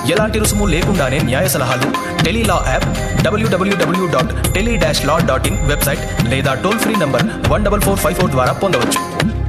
ఎలాంటి రుసుము లేకుండానే న్యాయ సలహాలు టెలీలా యాప్ డబ్ల్యూడబ్ల్యూడబ్ల్యూ dot tele dash law dot in website లేదా toll free number one double four five four ద్వారా పొందవచ్చు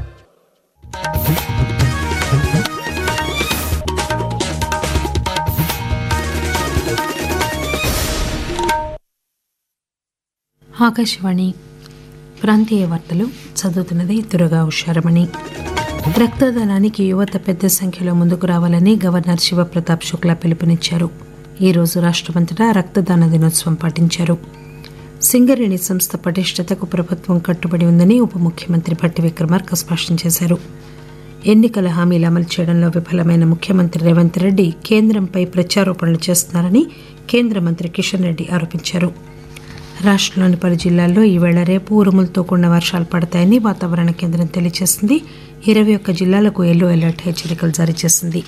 ఆకాశవాణి ప్రాంతీయ వార్తలు చదువుతున్నది దురగా ఉషారమణి రక్తదానానికి యువత పెద్ద సంఖ్యలో ముందుకు రావాలని గవర్నర్ శివప్రతాప్ శుక్లా పిలుపునిచ్చారు ఈ రోజు రాష్టమంతటా రక్తదాన దినోత్సవం పాటించారు సింగరేణి సంస్థ పటిష్టతకు ప్రభుత్వం కట్టుబడి ఉందని ఉప ముఖ్యమంత్రి భట్టి విక్రమార్క స్పష్టం చేశారు ఎన్నికల హామీలు అమలు చేయడంలో విఫలమైన ముఖ్యమంత్రి రేవంత్ రెడ్డి కేంద్రంపై ప్రచారోపణలు చేస్తున్నారని కేంద్ర మంత్రి కిషన్ రెడ్డి ఆరోపించారు రాష్టంలోని పలు జిల్లాల్లో ఈవేళ రేపు ఉరుములతో కూడిన వర్షాలు పడతాయని వాతావరణ కేంద్రం తెలియజేసింది ఇరవై ఒక్క జిల్లాలకు ఎల్లో అలర్ట్ హెచ్చరికలు జారీ చేసింది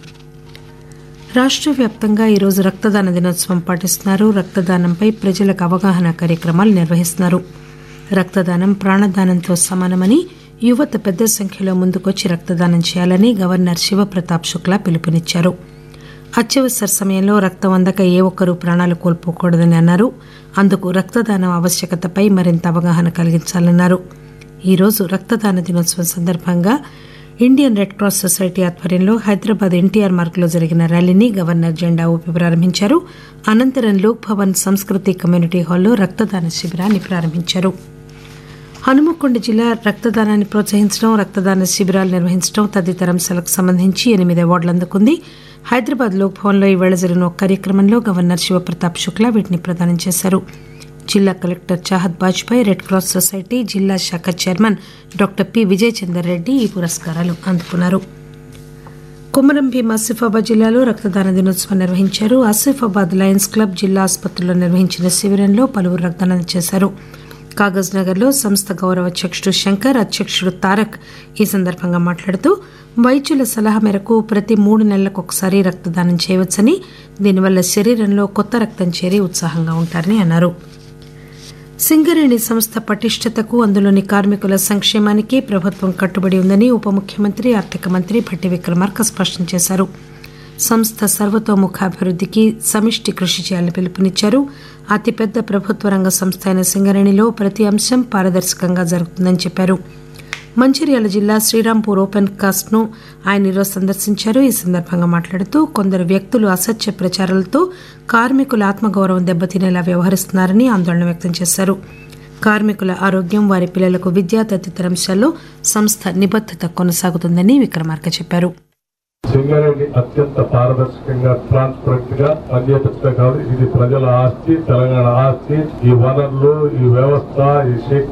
రాష్ట్ర వ్యాప్తంగా ఈరోజు రక్తదాన దినోత్సవం పాటిస్తున్నారు రక్తదానంపై ప్రజలకు అవగాహన కార్యక్రమాలు నిర్వహిస్తున్నారు రక్తదానం ప్రాణదానంతో సమానమని యువత పెద్ద సంఖ్యలో ముందుకొచ్చి రక్తదానం చేయాలని గవర్నర్ శివప్రతాప్ శుక్లా పిలుపునిచ్చారు అత్యవసర సమయంలో రక్తం అందక ఏ ఒక్కరూ ప్రాణాలు కోల్పోకూడదని అన్నారు అందుకు రక్తదానం ఆవశ్యకతపై మరింత అవగాహన కలిగించాలన్నారు ఈరోజు రక్తదాన దినోత్సవం సందర్భంగా ఇండియన్ రెడ్ క్రాస్ సొసైటీ ఆధ్వర్యంలో హైదరాబాద్ ఎన్టీఆర్ మార్గ్లో జరిగిన ర్యాలీని గవర్నర్ జెండా ఊపి ప్రారంభించారు అనంతరం లోక్ భవన్ సంస్కృతి కమ్యూనిటీ హాల్లో రక్తదాన శిబిరాన్ని ప్రారంభించారు హనుమకొండ జిల్లా రక్తదానాన్ని ప్రోత్సహించడం రక్తదాన శిబిరాలు నిర్వహించడం తదితర అంశాలకు సంబంధించి ఎనిమిది అవార్డులు అందుకుంది హైదరాబాద్ లోక్ భవన్లో ఈవేళ జరిగిన ఒక కార్యక్రమంలో గవర్నర్ శివప్రతాప్ శుక్లా వీటిని ప్రదానం చేశారు జిల్లా collector Chahat Bajpai red cross society జిల్లా శాఖ chairman doctor P Vijay Chander Reddy ఈ పురస్కారాలు అందుకున్నారు కుమరం భీం ఆసిఫాబాద్ జిల్లాలో రక్తదాన దినోత్సవం నిర్వహించారు ఆసిఫాబాద్ లయన్స్ క్లబ్ జిల్లా ఆసుపత్రిలో నిర్వహించిన శిబిరంలో పలువురు రక్తదానం చేశారు కాగజ్ నగర్లో సంస్థ గౌరవ అధ్యక్షుడు శంకర్ అధ్యక్షుడు తారక్ ఈ సందర్భంగా మాట్లాడుతూ వైద్యుల సలహా మేరకు ప్రతి మూడు నెలలకు ఒకసారి రక్తదానం చేయవచ్చని దీనివల్ల శరీరంలో కొత్త రక్తం చేరి ఉత్సాహంగా ఉంటారని అన్నారు సింగరేణి సంస్థ పటిష్టతకు అందులోని కార్మికుల సంక్షేమానికి ప్రభుత్వం కట్టుబడి ఉందని ఉప ముఖ్యమంత్రి ఆర్థిక మంత్రి భట్టి విక్రమార్క స్పష్టం చేశారు సంస్థ సర్వతోముఖాభివృద్ధికి సమిష్టి కృషి చేయాలని పిలుపునిచ్చారు అతిపెద్ద ప్రభుత్వ రంగ సంస్థ అయిన సింగరేణిలో ప్రతి అంశం పారదర్శకంగా జరుగుతుందని చెప్పారు మంచిర్యాల జిల్లా శ్రీరాంపూర్ ఓపెన్ కాస్ట్ ను ఆయన ఈరోజు సందర్శించారు ఈ సందర్భంగా మాట్లాడుతూ కొందరు వ్యక్తులు అసత్య ప్రచారాలతో కార్మికుల ఆత్మగౌరవం దెబ్బతినేలా వ్యవహరిస్తున్నారని ఆందోళన వ్యక్తం చేశారు కార్మికుల ఆరోగ్యం వారి పిల్లలకు విద్య తదితర అంశాల్లో సంస్థ నిబద్దత కొనసాగుతుందని విక్రమార్క చెప్పారు సింగరేణి అత్యంత పారదర్శకంగా ట్రాన్స్పరెంట్ గా పనిచేపించడం కాదు ఇది ప్రజల ఆస్తి తెలంగాణ ఆస్తి ఈ వనరులు ఈ వ్యవస్థ ఈ శక్తి